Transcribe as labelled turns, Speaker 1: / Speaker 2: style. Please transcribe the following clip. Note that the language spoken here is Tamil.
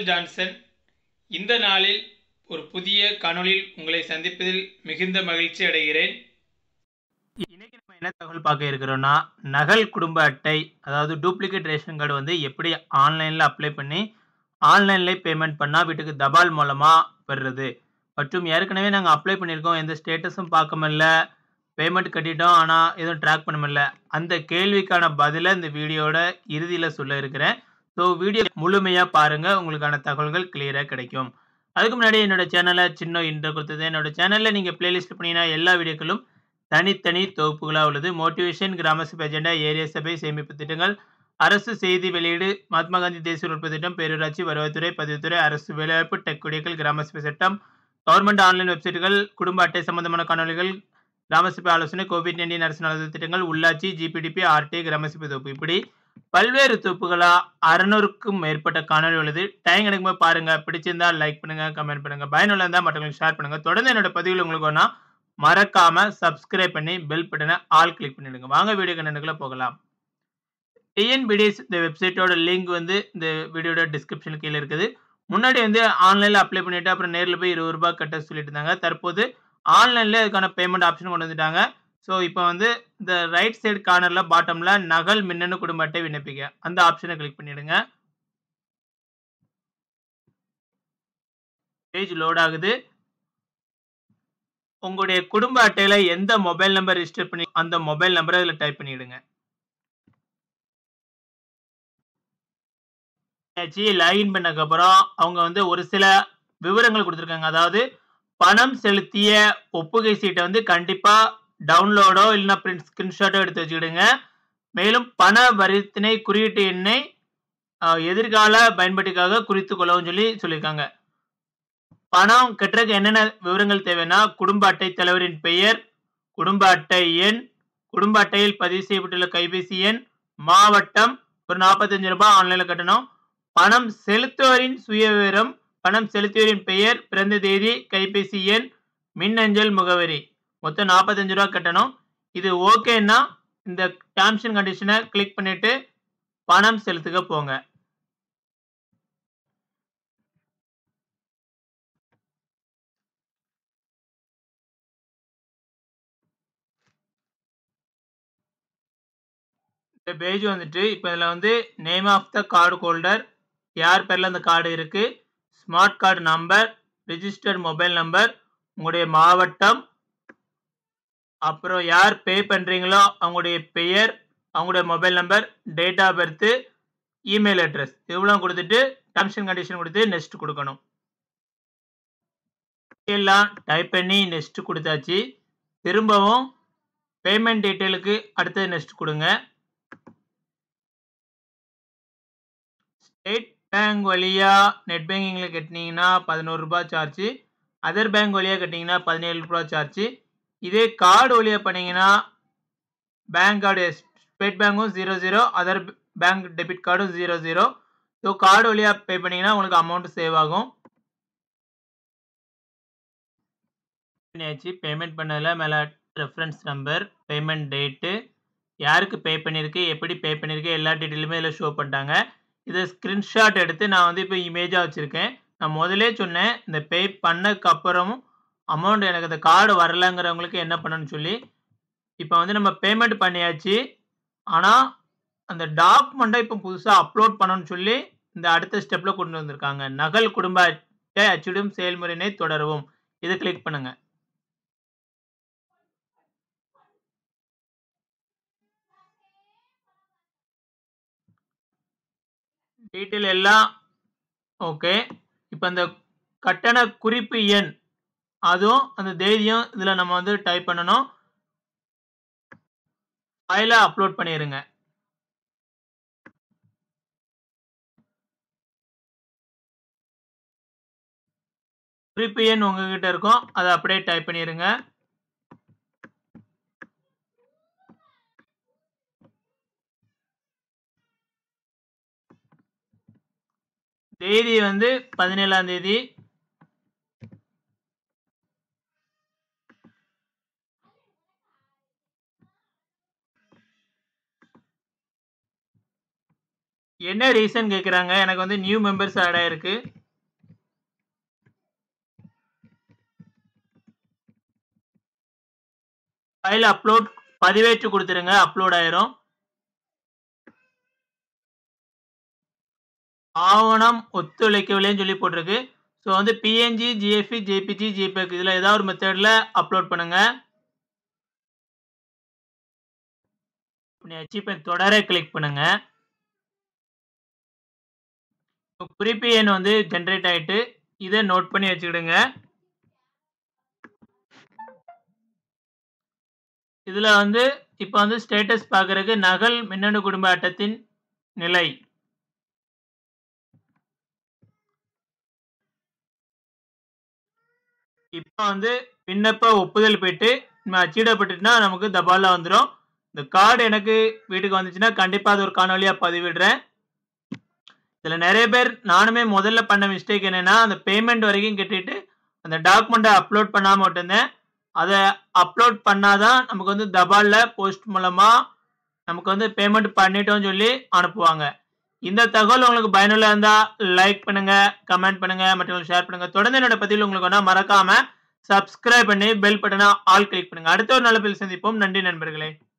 Speaker 1: மைக்கேல் ஜான்சன் இந்த நாளில் ஒரு புதிய காணொளியில் உங்களை சந்திப்பதில் மிகுந்த மகிழ்ச்சி அடைகிறேன் இன்னைக்கு நம்ம என்ன தகவல் பார்க்க இருக்கிறோம்னா நகல் குடும்ப அட்டை அதாவது டூப்ளிகேட் ரேஷன் கார்டு வந்து எப்படி ஆன்லைனில் அப்ளை பண்ணி ஆன்லைன்லேயே பேமெண்ட் பண்ணால் வீட்டுக்கு தபால் மூலமாக பெறுறது மற்றும் ஏற்கனவே நாங்கள் அப்ளை பண்ணியிருக்கோம் எந்த ஸ்டேட்டஸும் பார்க்க முடியல பேமெண்ட் கட்டிட்டோம் ஆனால் எதுவும் ட்ராக் பண்ண முடியல அந்த கேள்விக்கான பதிலை இந்த வீடியோட இறுதியில் சொல்ல இருக்கிறேன் ஸோ வீடியோ முழுமையாக பாருங்கள் உங்களுக்கான தகவல்கள் கிளியராக கிடைக்கும் அதுக்கு முன்னாடி என்னோட சேனலை சின்ன இன்ட்ரோ கொடுத்தது என்னோட சேனலில் நீங்கள் பிளேலிஸ்ட் பண்ணிங்கன்னா எல்லா வீடியோக்களும் தனித்தனி தொகுப்புகளாக உள்ளது மோட்டிவேஷன் கிராம சபை அஜெண்டா ஏரியா சபை சேமிப்பு திட்டங்கள் அரசு செய்தி வெளியீடு மகாத்மா காந்தி தேசிய உற்பத்தி திட்டம் பேரூராட்சி வருவாய்த்துறை பதிவுத்துறை அரசு வேலைவாய்ப்பு டெக் குடியர்கள் கிராம சபை சட்டம் கவர்மெண்ட் ஆன்லைன் வெப்சைட்டுகள் குடும்ப அட்டை சம்பந்தமான காணொலிகள் கிராம சபை ஆலோசனை கோவிட் நைன்டீன் அரசு நலத்திட்ட திட்டங்கள் உள்ளாட்சி ஜிபிடிபி ஆர்டி கிராம சபை தொகுப்பு இப்படி பல்வேறு தொகுப்புகளா அறுநூறுக்கும் மேற்பட்ட காணொலி உள்ளது டைம் கிடைக்கும்போது பாருங்க பிடிச்சிருந்தா லைக் பண்ணுங்க கமெண்ட் பண்ணுங்க பயனுள்ள இருந்தால் மற்றவங்களுக்கு ஷேர் பண்ணுங்க தொடர்ந்து என்னோட பதிவில் உங்களுக்கு வேணா மறக்காம சப்ஸ்கிரைப் பண்ணி பெல் பட்டனை ஆல் கிளிக் பண்ணிடுங்க வாங்க வீடியோ கண்டனுக்குள்ள போகலாம் டிஎன்பிடிஎஸ் இந்த வெப்சைட்டோட லிங்க் வந்து இந்த வீடியோட டிஸ்கிரிப்ஷன் கீழே இருக்குது முன்னாடி வந்து ஆன்லைனில் அப்ளை பண்ணிட்டு அப்புறம் நேரில் போய் இருபது ரூபாய் கட்ட சொல்லிட்டு இருந்தாங்க தற்போது ஆன்லைன்லேயே அதுக்கான பேமெண்ட் ஆப்ஷன் கொண்டு வந்துட்டாங்க ஸோ இப்போ வந்து இந்த ரைட் சைடு கார்னரில் பாட்டமில் நகல் மின்னணு குடும்ப அட்டை விண்ணப்பிக்க அந்த ஆப்ஷனை கிளிக் பண்ணிடுங்க பேஜ் லோட் ஆகுது உங்களுடைய குடும்ப அட்டையில் எந்த மொபைல் நம்பர் ரிஜிஸ்டர் பண்ணி அந்த மொபைல் நம்பரை இதில் டைப் பண்ணிவிடுங்க லாகின் பண்ணக்கப்புறம் அவங்க வந்து ஒரு சில விவரங்கள் கொடுத்துருக்காங்க அதாவது பணம் செலுத்திய ஒப்புகை சீட்டை வந்து கண்டிப்பாக டவுன்லோடோ இல்லைன்னா பிரிண்ட் ஸ்கிரீன்ஷாட்டோ எடுத்து வச்சுக்கிடுங்க மேலும் பண வரித்தினை குறியீட்டு எண்ணை எதிர்கால பயன்பாட்டுக்காக குறித்து கொள்ளவும் சொல்லி சொல்லியிருக்காங்க பணம் கட்டுறதுக்கு என்னென்ன விவரங்கள் தேவைன்னா குடும்ப அட்டை தலைவரின் பெயர் குடும்ப அட்டை எண் குடும்ப அட்டையில் பதிவு செய்யப்பட்டுள்ள கைபேசி எண் மாவட்டம் ஒரு நாற்பத்தஞ்சு ரூபாய் ஆன்லைனில் கட்டணும் பணம் செலுத்துவரின் சுய விவரம் பணம் செலுத்தியவரின் பெயர் பிறந்த தேதி கைபேசி எண் மின்னஞ்சல் முகவரி மொத்தம் நாற்பத்தஞ்சு ரூபா கட்டணும் இது ஓகேன்னா இந்த டேர்ம்ஸ் அண்ட் கண்டிஷனை கிளிக் பண்ணிட்டு பணம் செலுத்துக்க போங்க இந்த பேஜ் வந்துட்டு இப்போ இதில் வந்து name of the card holder யார் பேரில் அந்த கார்டு இருக்குது smart card number registered mobile number உங்களுடைய மாவட்டம் அப்புறம் யார் பே பண்ணுறீங்களோ அவங்களுடைய பெயர் அவங்களுடைய mobile number date of birth email address இவ்வளோ கொடுத்துட்டு டர்ம்ஸ் அண்ட் கண்டிஷன் கொடுத்து நெக்ஸ்ட் கொடுக்கணும் எல்லாம் டைப் பண்ணி நெக்ஸ்ட் கொடுத்தாச்சு திரும்பவும் பேமெண்ட் டீட்டெயிலுக்கு அடுத்தது நெக்ஸ்ட் கொடுங்க ஸ்டேட் பேங்க் வழியாக நெட் பேங்கிங்கில் கட்டினீங்கன்னா பதினோரு ரூபாய் சார்ஜ் அதர் பேங்க் வழியாக கட்டிங்கன்னா பதினேழு ரூபாய் சார்ஜ் இதே கார்டு வழியாக பண்ணிங்கன்னா பேங்க் கார்டு ஸ்டேட் பேங்க்கும் zero zero other bank debit கார்டும் ஜீரோ ஜீரோ ஸோ கார்டு வழியாக பே பண்ணிங்கன்னா உங்களுக்கு அமௌண்ட் சேவ் ஆகும் பண்ணியாச்சு பேமெண்ட் பண்ணதில் மேலே ரெஃபரன்ஸ் நம்பர் பேமெண்ட் டேட்டு யாருக்கு பே பண்ணியிருக்கு எப்படி பே பண்ணியிருக்கு எல்லா டீட்டெயிலுமே இதில் ஷோ பண்ணிட்டாங்க இதை ஸ்க்ரீன்ஷாட் எடுத்து நான் வந்து இப்போ இமேஜாக வச்சுருக்கேன் நான் முதலே சொன்னேன் இந்த பே பண்ணதுக்கு அப்புறமும் அமௌண்ட் எனக்கு அந்த கார்டு வரலங்கிறவங்களுக்கு என்ன பண்ணணும்னு சொல்லி இப்போ வந்து நம்ம பேமெண்ட் பண்ணியாச்சு ஆனால் அந்த டாக்குமெண்ட்டை இப்போ புதுசாக அப்லோட் பண்ணணும்னு சொல்லி இந்த அடுத்த ஸ்டெப்பில் கொண்டு வந்திருக்காங்க நகல் குடும்ப அட்டை அச்சிடும் செயல்முறையினை தொடரவும் இதை கிளிக் பண்ணுங்கள் டீட்டெயில் எல்லாம் ஓகே இப்போ அந்த கட்டண குறிப்பு எண் அதுவும் அந்த தேதியும் இதில் நம்ம வந்து டைப் பண்ணணும் ஃபைலை அப்லோட் பண்ணிடுங்க குறிப்பு எண் உங்ககிட்ட இருக்கும் அதை அப்படியே டைப் பண்ணிடுங்க தேதி வந்து பதினேழாம் தேதி என்ன ரீசன் கேட்குறாங்க எனக்கு வந்து நியூ மெம்பர்ஸ் ஆட் ஆயிருக்கு ஃபைல் அப்லோட் பதிவேற்று கொடுத்துருங்க அப்லோட் ஆயிரும் ஆவணம் ஒத்துழைக்கவில்லைன்னு சொல்லி போட்டிருக்கு ஸோ வந்து பிஎன்ஜி ஜிஎஃப்இ ஜேபிஜி ஜிபேக் இதில் ஏதாவது ஒரு மெத்தடில் அப்லோட் பண்ணுங்க பண்ணியாச்சு இப்போ தொடர கிளிக் பண்ணுங்க இப்போ குறிப்பு எண் வந்து ஜென்ரேட் ஆயிட்டு இதை நோட் பண்ணி வச்சுக்கிடுங்க இதுல வந்து இப்போ வந்து ஸ்டேட்டஸ் பார்க்கறதுக்கு நகல் மின்னணு குடும்ப அட்டத்தின் நிலை இப்போ வந்து விண்ணப்ப ஒப்புதல் போயிட்டு நம்ம அச்சிடப்பட்டுட்டுனா நமக்கு தபாலில் வந்துடும் இந்த கார்டு எனக்கு வீட்டுக்கு வந்துச்சுன்னா கண்டிப்பாக அது ஒரு காணொலியாக பதிவிடுறேன் இதில் நிறைய பேர் நானுமே முதல்ல பண்ண மிஸ்டேக் என்னென்னா அந்த பேமெண்ட் வரைக்கும் கட்டிட்டு அந்த டாக்குமெண்ட்டை அப்லோட் பண்ணாமல் விட்டுருந்தேன் அதை அப்லோட் பண்ணாதான் நமக்கு வந்து தபாலில் போஸ்ட் மூலமாக நமக்கு வந்து பேமெண்ட் பண்ணிட்டோம்னு சொல்லி அனுப்புவாங்க இந்த தகவல் உங்களுக்கு பயனுள்ள இருந்தால் லைக் பண்ணுங்க கமெண்ட் பண்ணுங்க மற்றும் ஷேர் பண்ணுங்க தொடர்ந்து என்னோட பதிவில் உங்களுக்கு வேணா மறக்காம சப்ஸ்கிரைப் பண்ணி பெல் பட்டனை ஆல் கிளிக் பண்ணுங்க அடுத்த ஒரு நல்ல பில் சந்திப்போம் நன்றி நண்பர்களே